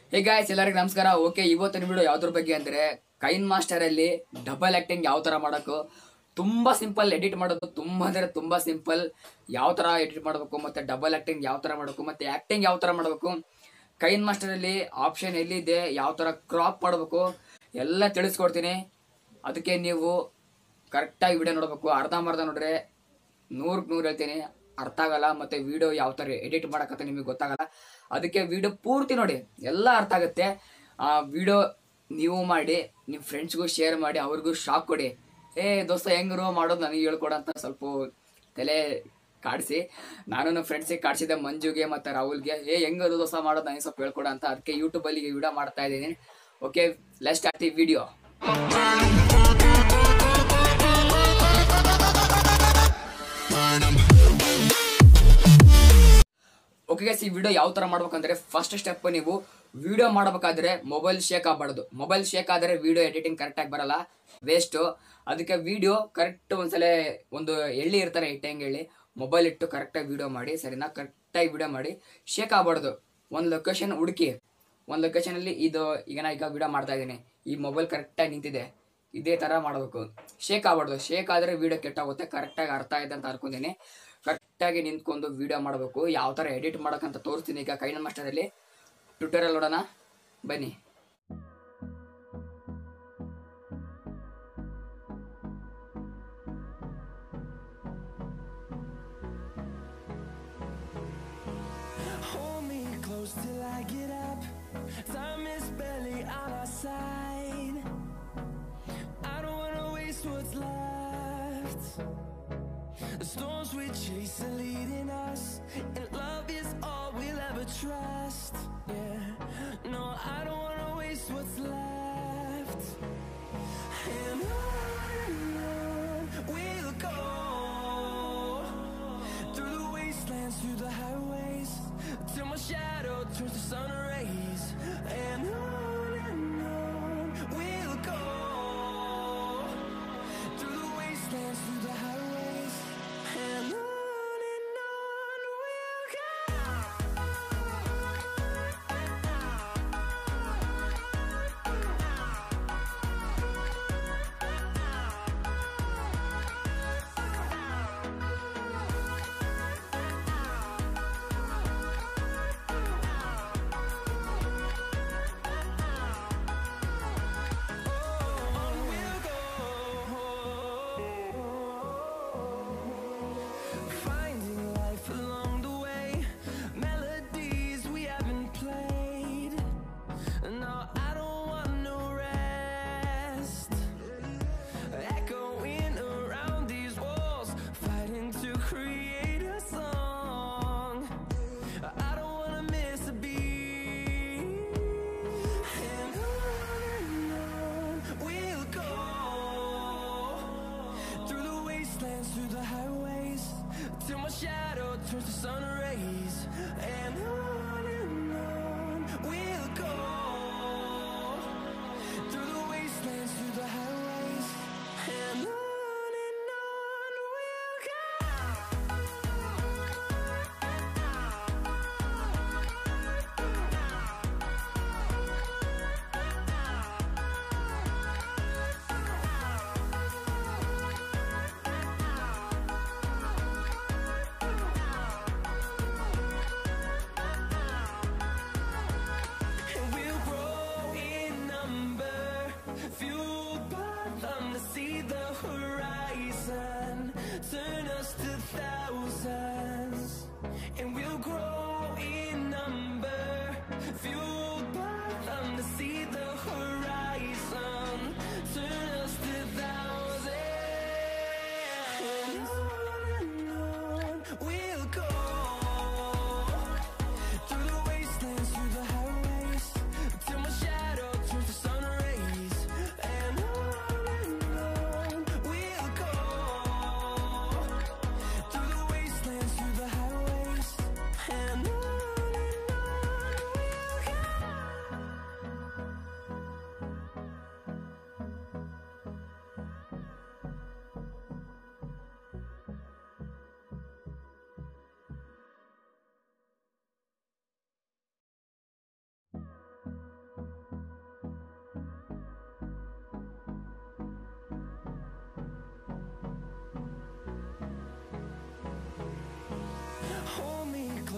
Hey guys ಎಲ್ಲರಿಗೂ ನಮಸ್ಕಾರ okay ಇವತ್ತಿನ ವಿಡಿಯೋ ಯಾವ್ದ್ರ ಬಗ್ಗೆ ಅಂದರೆ ಕೈನ್ ಮಾಸ್ಟರಲ್ಲಿ ಡಬಲ್ ಆ್ಯಕ್ಟಿಂಗ್ ಯಾವ ಥರ ಮಾಡೋಕ್ಕೂ ತುಂಬ ಸಿಂಪಲ್ ಎಡಿಟ್ ಮಾಡೋದು ತುಂಬ ಅಂದರೆ ತುಂಬ ಸಿಂಪಲ್ ಯಾವ ಥರ ಎಡಿಟ್ ಮಾಡಬೇಕು ಮತ್ತು ಡಬಲ್ ಆ್ಯಕ್ಟಿಂಗ್ ಯಾವ ಥರ ಮಾಡಬೇಕು ಮತ್ತು ಆ್ಯಕ್ಟಿಂಗ್ ಯಾವ ಥರ ಮಾಡಬೇಕು ಕೈನ್ ಮಾಸ್ಟರಲ್ಲಿ ಆಪ್ಷನ್ ಎಲ್ಲಿದೆ ಯಾವ ಥರ ಕ್ರಾಪ್ ಮಾಡಬೇಕು ಎಲ್ಲ ತಿಳಿಸ್ಕೊಡ್ತೀನಿ ಅದಕ್ಕೆ ನೀವು ಕರೆಕ್ಟಾಗಿ ವಿಡಿಯೋ ನೋಡಬೇಕು ಅರ್ಧಂಬರ್ಧ ನೋಡ್ರೆ ನೂರಕ್ಕೆ ನೂರು ಹೇಳ್ತೀನಿ ಅರ್ಥ ಆಗಲ್ಲ ಮತ್ತು ವಿಡಿಯೋ ಯಾವ ಥರ ಎಡಿಟ್ ಮಾಡೋಕಂತ ನಿಮಗೆ ಗೊತ್ತಾಗಲ್ಲ ಅದಕ್ಕೆ ವಿಡಿಯೋ ಪೂರ್ತಿ ನೋಡಿ ಎಲ್ಲ ಅರ್ಥ ಆಗುತ್ತೆ ಆ ವಿಡಿಯೋ ನೀವು ಮಾಡಿ ನಿಮ್ಮ ಫ್ರೆಂಡ್ಸ್ಗೂ ಶೇರ್ ಮಾಡಿ ಅವ್ರಿಗೂ ಶಾಕ್ ಕೊಡಿ ಏ ದೋಸ್ತ ಹೆಂಗರು ಮಾಡೋದು ನನಗೆ ಹೇಳ್ಕೊಡು ಅಂತ ಸ್ವಲ್ಪ ತಲೆ ಕಾಡಿಸಿ ನಾನು ನನ್ನ ಫ್ರೆಂಡ್ಸಿಗೆ ಕಾಡಿಸಿದ್ದೆ ಮಂಜುಗೆ ಮತ್ತು ರಾಹುಲ್ಗೆ ಏ ಹೆಂಗದು ದೋಸ್ತ ಮಾಡೋದು ನನಗೆ ಸ್ವಲ್ಪ ಹೇಳ್ಕೊಡು ಅಂತ ಅದಕ್ಕೆ ಯೂಟ್ಯೂಬಲ್ಲಿ ವಿಡಿಯೋ ಮಾಡ್ತಾ ಇದ್ದೀನಿ ಓಕೆ ಲೆಸ್ಟ್ ಸ್ಟಾರ್ಟ್ ಈ ವಿಡಿಯೋ ಓಕೆ ಗೈಸ್ ಈ ವಿಡಿಯೋ ಯಾವ ಥರ ಮಾಡ್ಬೇಕಂದ್ರೆ ಫಸ್ಟ್ ಸ್ಟೆಪ್ ನೀವು ವಿಡಿಯೋ ಮಾಡಬೇಕಾದ್ರೆ ಮೊಬೈಲ್ ಶೇಕ್ ಆಗಬಾರ್ದು ಮೊಬೈಲ್ ಶೇಕ್ ಆದರೆ ವಿಡಿಯೋ ಎಡಿಟಿಂಗ್ ಕರೆಕ್ಟಾಗಿ ಬರಲ್ಲ ವೇಸ್ಟು ಅದಕ್ಕೆ ವಿಡಿಯೋ ಕರೆಕ್ಟ್ ಒಂದ್ಸಲ ಒಂದು ಎಳ್ಳಿ ಇರ್ತಾರೆ ಇಟ್ಟಂಗೆ ಹೇಳಿ ಮೊಬೈಲ್ ಇಟ್ಟು ಕರೆಕ್ಟಾಗಿ ವಿಡಿಯೋ ಮಾಡಿ ಸರಿನಾ ಕರೆಕ್ಟಾಗಿ ವಿಡಿಯೋ ಮಾಡಿ ಶೇಕ್ ಆಗಬಾರ್ದು ಒಂದು ಲೊಕೇಶನ್ ಹುಡುಕಿ ಒಂದು ಲೊಕೇಶನಲ್ಲಿ ಇದು ಈಗ ನಾ ಈಗ ವಿಡಿಯೋ ಮಾಡ್ತಾ ಇದ್ದೀನಿ ಈ ಮೊಬೈಲ್ ಕರೆಕ್ಟಾಗಿ ನಿಂತಿದೆ ಇದೇ ಥರ ಮಾಡಬೇಕು ಶೇಕ್ ಆಗಬಾರ್ದು ಶೇಕ್ ಆದರೆ ವಿಡಿಯೋ ಕೆಟ್ಟಾಗುತ್ತೆ ಕರೆಕ್ಟಾಗಿ ಅರ್ಥ ಆಯ್ತು ಅಂತ ಅನ್ಕೊಂತೀನಿ ಕರೆಕ್ಟಾಗಿ ನಿಂತ್ಕೊಂಡು ವಿಡಿಯೋ ಮಾಡಬೇಕು ಯಾವ ಥರ ಎಡಿಟ್ ಮಾಡೋಕ್ಕಂತ ತೋರಿಸ್ತೀನಿ ಈಗ ಕೈನ ಮಾಸ್ಟರಲ್ಲಿ ಟ್ವಿಟರಲ್ಲಿ ನೋಡೋಣ ಬನ್ನಿ Hold me close till I get up. Time is barely on our side. I don't wanna waste what's left. The storms we chase are leading us, and love is all we'll ever trust. Yeah, no, I don't wanna waste what's left. And on and on we'll go through the wastelands, through the highways, till my shadow turns to sun rays. And on and on we'll go through the wastelands, through the highways, and on and on we'll go.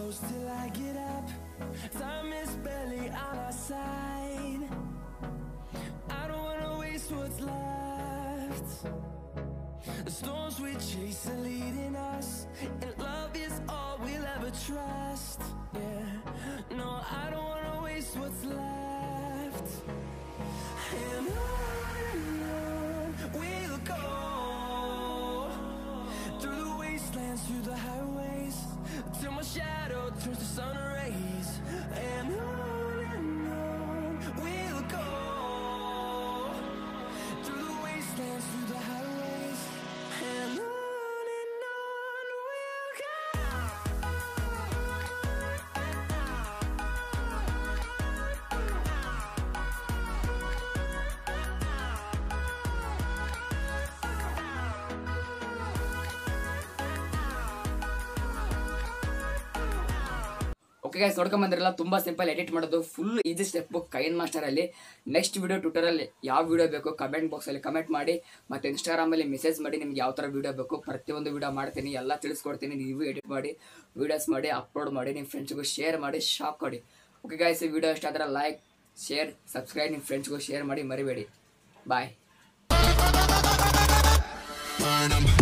close till I get up. Time is barely on our side. I don't wanna waste what's left. The storms we chase are leading us, and love is all we'll ever trust. Yeah, no, I don't wanna waste what's left. And on and on we'll go through the wastelands, through the highways, till my shadow turns to sun rays. And on and on we'll go through the wastelands, through the highways, and on and on we'll okay guys ನೋಡ್ಕೊಂಡ್ ಬಂದಿರಲ್ಲ ತುಂಬಾ simple edit ಮಾಡೋದು full easy step KineMaster ಅಲ್ಲಿ next video ಟ್ವಿಟರಲ್ಲಿ ಯಾವ video ಬೇಕು comment box ಅಲ್ಲಿ comment ಮಾಡಿ ಮತ್ತೆ ಇನ್ಸ್ಟಾಗ್ರಾಮ್ ಅಲ್ಲಿ ಮೆಸೇಜ್ ಮಾಡಿ ನಿಮ್ಗೆ ಯಾವ ತರ ವಿಡಿಯೋ ಬೇಕು ಪ್ರತಿಯೊಂದು ವಿಡಿಯೋ ಮಾಡ್ತೀನಿ ಎಲ್ಲ ತಿಳಿಸ್ಕೊಡ್ತೀನಿ ನೀವು ಎಡಿಟ್ ಮಾಡಿ ವಿಡಿಯೋಸ್ ಮಾಡಿ ಅಪ್ಲೋಡ್ ಮಾಡಿ ನಿಮ್ಮ ಫ್ರೆಂಡ್ಸ್ಗೂ ಶೇರ್ ಮಾಡಿ ಶಾಕ್ ಕೊಡಿ ಓಕೆ ಗೈಸ್ ಈ ವಿಡಿಯೋ ಇಷ್ಟ ಆದ್ರೆ ಲೈಕ್ ಶೇರ್ ಸಬ್ಸ್ಕ್ರೈಬ್ ನಿಮ್ಮ ಫ್ರೆಂಡ್ಸ್ಗೂ ಶೇರ್ ಮಾಡಿ ಮರಿಬೇಡಿ ಬಾಯ್ burn 'em.